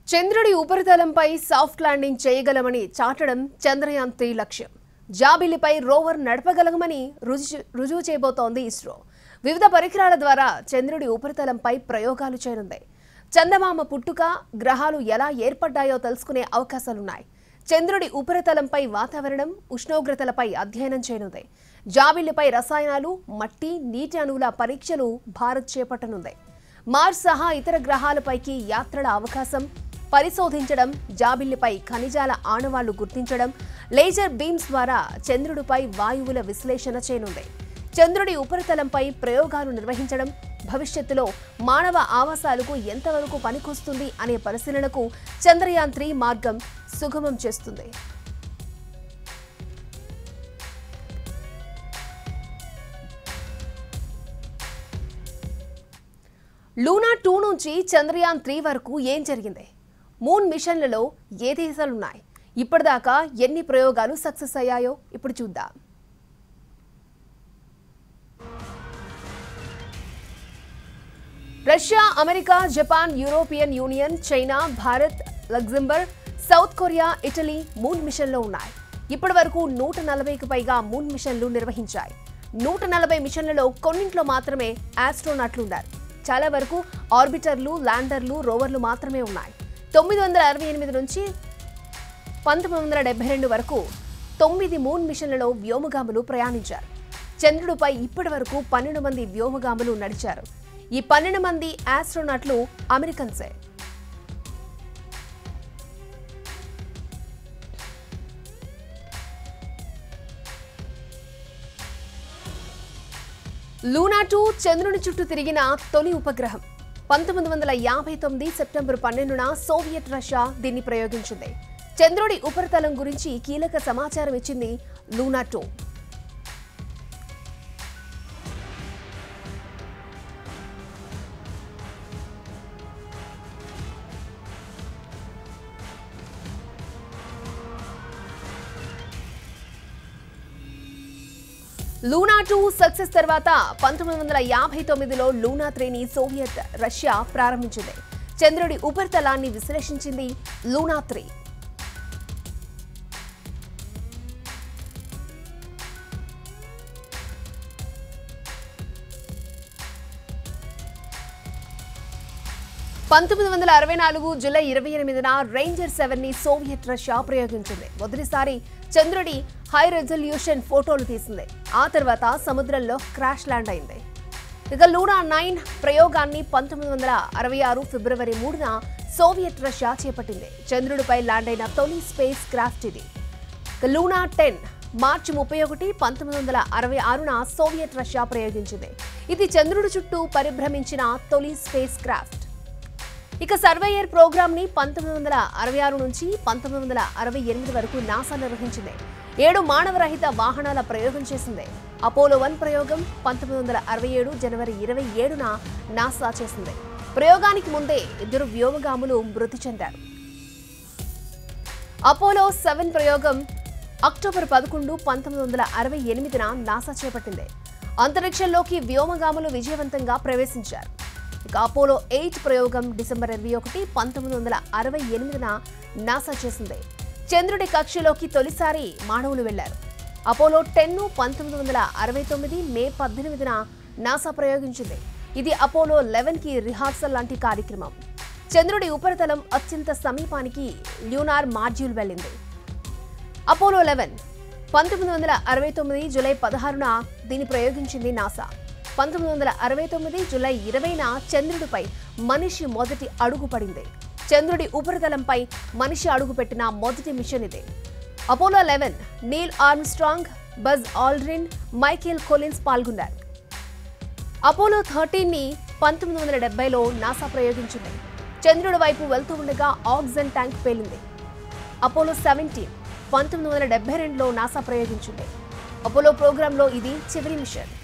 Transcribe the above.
చంద్రుడి ఉపరితలంపై soft landing చేయగలమని చాటడం చంద్రయాన్ త్రీ లక్ష్యం జాబిల్లిపై రోవర్ నడపగలమని రుజు రుజువు చేయబోతోంది ఇస్రో వివిధ పరికరాల ద్వారా చంద్రుడి ఉపరితలంపై ప్రయోగాలు చేయనుంది చందమామ పుట్టుక గ్రహాలు ఎలా ఏర్పడ్డాయో తెలుసుకునే అవకాశాలున్నాయి చంద్రుడి ఉపరితలంపై వాతావరణం ఉష్ణోగ్రతలపై అధ్యయనం చేయనుంది జాబిల్లిపై రసాయనాలు మట్టి నీటి అణువుల పరీక్షలు భారత్ చేపట్టనుంది మార్స్ సహా ఇతర గ్రహాలపైకి యాత్రల అవకాశం పరిశోధించడం జాబిల్లిపై ఖనిజాల ఆనవాళ్లు గుర్తించడం లేజర్ బీమ్స్ ద్వారా చంద్రుడిపై వాయువుల విశ్లేషణ చేయనుంది చంద్రుడి ఉపరితలంపై ప్రయోగాలు నిర్వహించడం భవిష్యత్తులో మానవ ఆవాసాలకు ఎంతవరకు పనికొస్తుంది అనే పరిశీలనకు చంద్రయాన్ త్రీ మార్గం సుగమం చేస్తుంది లూనా టూ నుంచి చంద్రయాన్ త్రీ వరకు ఏం జరిగింది మూన్ మిషన్లలో ఏ దేశాలున్నాయి ఇప్పటిదాకా ఎన్ని ప్రయోగాలు సక్సెస్ అయ్యాయో ఇప్పుడు చూద్దాం Russia America Japan European Union China Bharat Luxembourg South Korea Italy moon మిషన్లో ఉన్నాయి ఇప్పటి వరకు నూట నలభైకి పైగా మూన్ మిషన్లు నిర్వహించాయి నూట నలభై మిషన్లలో కొన్నింట్లో మాత్రమే ఆస్ట్రోనాట్లు ఉన్నారు చాలా వరకు ఆర్బిటర్లు ల్యాండర్లు రోవర్లు మాత్రమే ఉన్నాయి తొమ్మిది వందల అరవై ఎనిమిది నుంచి పంతొమ్మిది వందల డెబ్బై రెండు వరకు తొమ్మిది మూన్ మిషన్లలో వ్యోమగాములు ప్రయాణించారు చంద్రుడిపై ఇప్పటి వరకు పన్నెండు మంది వ్యోమగాములు నడిచారు ఈ పన్నెండు మంది ఆస్ట్రోనాట్లు అమెరికన్సే లూనా టూ చంద్రుని చుట్టూ తిరిగిన తొలి ఉపగ్రహం పంతొమ్మిది వందల యాభై తొమ్మిది సెప్టెంబర్ పన్నెండున సోవియట్ రష్యా దీన్ని ప్రయోగించింది చంద్రుడి ఉపరితలం గురించి కీలక సమాచారం ఇచ్చింది Luna two Luna two success తర్వాత పంతొమ్మిది వందల యాభై తొమ్మిదిలో లూనా త్రీని సోవియట్ రష్యా ప్రారంభించింది చంద్రుడి ఉపరితలాన్ని విశ్లేషించింది లూనా త్రీ పంతొమ్మిది వందల అరవై నాలుగు జూలై ఇరవై ఎనిమిదిన రేంజర్ సెవెన్ ని సోవియట్ రష్యా ప్రయోగించింది మొదటిసారి చంద్రుడి హై రెజల్యూషన్ ఫోటోలు తీసింది ఆ తర్వాత సముద్రంలో క్రాష్ ల్యాండ్ అయింది ఇక లూనా నైన్ ప్రయోగాన్ని పంతొమ్మిది వందల అరవై ఆరు ఫిబ్రవరి మూడున సోవియట్ రష్యా చేపట్టింది చంద్రుడిపై ల్యాండ్ అయిన తొలి స్పేస్ క్రాఫ్ట్ ఇది ఇక లూనా టెన్ మార్చి ముప్పై ఒకటి పంతొమ్మిది వందల అరవై ఆరున సోవియట్ రష్యా ప్రయోగించింది ఇది చంద్రుడి చుట్టూ పరిభ్రమించిన తొలి స్పేస్ క్రాఫ్ట్ ఇక సర్వేయర్ ప్రోగ్రామ్ ని పంతొమ్మిది వందల అరవై ఆరు నుంచి పంతొమ్మిది వందల అరవై ఎనిమిది వరకు నాసా నిర్వహించింది ఏడు మానవరహిత వాహనాల ప్రయోగం చేసింది అపోలో వన్ ప్రయోగం పంతొమ్మిది వందల అరవై ఏడు జనవరి ఇరవై ఏడున నాసా చేసింది ప్రయోగానికి ముందే ఇద్దరు వ్యోమగాములు మృతి చెందారు అపోలో సెవెన్ ప్రయోగం అక్టోబర్ పదకొండు పంతొమ్మిది వందల అరవై ఎనిమిదిన నాసా చేపట్టింది అంతరిక్షంలోకి వ్యోమగాములు విజయవంతంగా ప్రవేశించారు ఇక అపోలో ఎయిట్ ప్రయోగం డిసెంబర్ ఇరవై ఒకటి పంతొమ్మిది వందల అరవై ఎనిమిదిన నాసా చేసింది చంద్రుడి కక్షలోకి తొలిసారి మానవులు వెళ్లారు అపోలో టెన్ పంతొమ్మిది వందల అరవై తొమ్మిది మే పద్దెనిమిదిన నాసా ప్రయోగించింది ఇది అపోలో లెవెన్ కి రిహార్సల్ లాంటి కార్యక్రమం చంద్రుడి ఉపరితలం అత్యంత సమీపానికి ల్యూనార్ మాడ్యూల్ వెళ్ళింది అపోలో లెవెన్ పంతొమ్మిది వందల అరవై తొమ్మిది జూలై పదహారున దీన్ని ప్రయోగించింది నాసా పంతొమ్మిది వందల అరవై తొమ్మిది జూలై ఇరవైన చంద్రుడిపై మనిషి మొదటి అడుగు పడింది చంద్రుడి ఉపరితలంపై మనిషి అడుగుపెట్టిన మొదటి మిషన్ ఇదే Apollo eleven Neil Armstrong Buzz Aldrin Michael Collins పాల్గొన్నారు అపోలో థర్టీన్ని పంతొమ్మిది వందల డెబ్బైలో నాసా ప్రయోగించింది చంద్రుడి వైపు వెళ్తూ ఉండగా ఆక్సిజన్ ట్యాంక్ పేలింది అపోలో సెవెంటీన్ పంతొమ్మిది వందల డెబ్బై రెండులో నాసా ప్రయోగించింది అపోలో ప్రోగ్రాంలో ఇది చివరి మిషన్